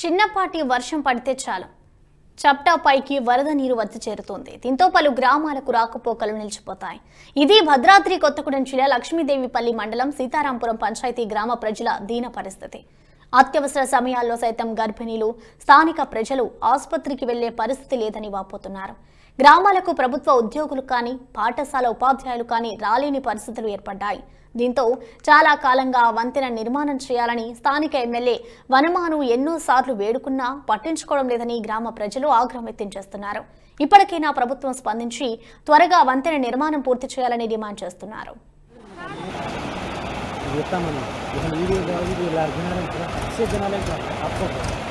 చిన్నపాటి వర్షం పడితే చాలు చప్టా పైకి వరద నీరు వచ్చి చేరుతోంది దీంతో పలు గ్రామాలకు రాకపోకలు నిలిచిపోతాయి ఇది భద్రాద్రి కొత్తగూడెం జిల్లా లక్ష్మీదేవిపల్లి మండలం సీతారాంపురం పంచాయతీ గ్రామ ప్రజల దీన పరిస్థితి అత్యవసర సమయాల్లో సైతం గర్భిణీలు స్థానిక ప్రజలు ఆసుపత్రికి వెళ్లే పరిస్థితి లేదని వాపోతున్నారు గ్రామాలకు ప్రభుత్వ ఉద్యోగులు కానీ పాఠశాల ఉపాధ్యాయులు కానీ రాలేని పరిస్థితులు ఏర్పడ్డాయి దీంతో చాలా కాలంగా ఆ వంతెన నిర్మాణం చేయాలని స్థానిక ఎమ్మెల్యే వనమాను ఎన్నోసార్లు వేడుకున్నా పట్టించుకోవడం లేదని గ్రామ ప్రజలు ఆగ్రహం వ్యక్తం చేస్తున్నారు ఇప్పటికైనా ప్రభుత్వం స్పందించి త్వరగా వంతెన నిర్మాణం పూర్తి చేయాలని డిమాండ్ చేస్తున్నారు చెప్తామన్నా ఇక వీడియో కాదు ఇది ఇలా జనాలు వచ్చే జనాలే కాదు आपको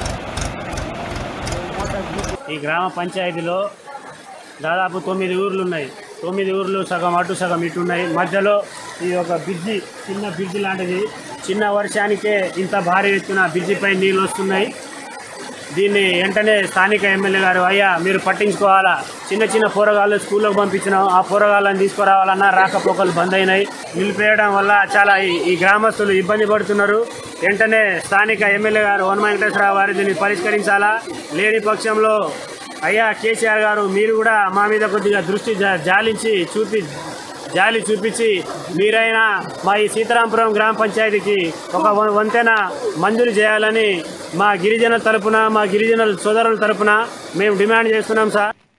ఈ గ్రామ పంచాయతీలో దాదాపు తొమ్మిది ఊర్లు ఉన్నాయి తొమ్మిది ఊర్లు సగం అటు సగం ఇటు ఉన్నాయి మధ్యలో ఈ ఒక బ్రిడ్జి చిన్న బ్రిడ్జి లాంటిది చిన్న వర్షానికే ఇంత భారీ ఎత్తున బ్రిడ్జిపై నీళ్ళు వస్తున్నాయి దీన్ని వెంటనే స్థానిక ఎమ్మెల్యే గారు అయ్యా మీరు పట్టించుకోవాలా చిన్న చిన్న పోరగాళ్ళు స్కూల్లోకి పంపించినాం ఆ పోరగాళ్ళని తీసుకురావాలన్నా రాకపోకలు బంద్ అయినాయి నిలిపేయడం వల్ల చాలా ఈ ఈ గ్రామస్తులు ఇబ్బంది పడుతున్నారు వెంటనే స్థానిక ఎమ్మెల్యే గారు వన వెంకటేశ్వరరావు గారు దీన్ని పరిష్కరించాలా లేని పక్షంలో అయ్యా కేసీఆర్ గారు మీరు కూడా మా మీద కొద్దిగా దృష్టి జా- జాలించి చూపి జాలి చూపించి మీరైనా మా ఈ సీతారాంపురం గ్రామ పంచాయతీకి ఒక వ- వంతెన మంజూరు చేయాలని మా గిరిజనుల తరపున మా గిరిజనుల సోదరుల తరపున మేము డిమాండ్ చేస్తున్నాం సార్